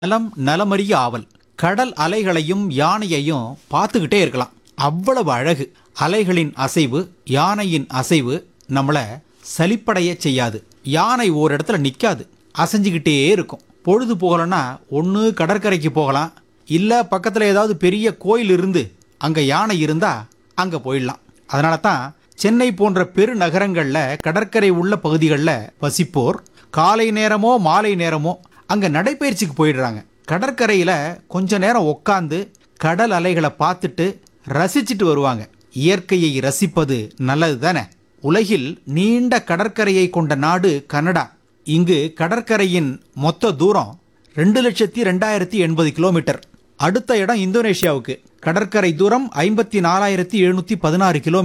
நலம் நலமறிய ஆவல் கடல் அலைகளையும் யானையையும் பார்த்துக்கிட்டே இருக்கலாம் அவ்வளவு அழகு அலைகளின் அசைவு யானையின் அசைவு நம்மளை சலிப்படைய செய்யாது யானை ஒரு இடத்துல நிற்காது அசைஞ்சுக்கிட்டே இருக்கும் பொழுது போகலன்னா ஒன்று கடற்கரைக்கு போகலாம் இல்லை பக்கத்தில் ஏதாவது பெரிய கோயில் இருந்து அங்கே யானை இருந்தா அங்கே போயிடலாம் அதனால தான் சென்னை போன்ற பெருநகரங்களில் கடற்கரை உள்ள பகுதிகளில் வசிப்போர் காலை நேரமோ மாலை நேரமோ அங்கே நடைப்பயிற்சிக்கு போயிடுறாங்க கடற்கரையில் கொஞ்ச நேரம் உட்காந்து கடல் அலைகளை பார்த்துட்டு ரசிச்சிட்டு வருவாங்க இயற்கையை ரசிப்பது நல்லது தானே உலகில் நீண்ட கடற்கரையை கொண்ட நாடு கனடா இங்கு கடற்கரையின் மொத்த தூரம் ரெண்டு லட்சத்தி ரெண்டாயிரத்தி எண்பது கிலோமீட்டர் அடுத்த இடம் இந்தோனேஷியாவுக்கு கடற்கரை தூரம் ஐம்பத்தி நாலாயிரத்தி எழுநூற்றி பதினாறு கிலோமீட்டர்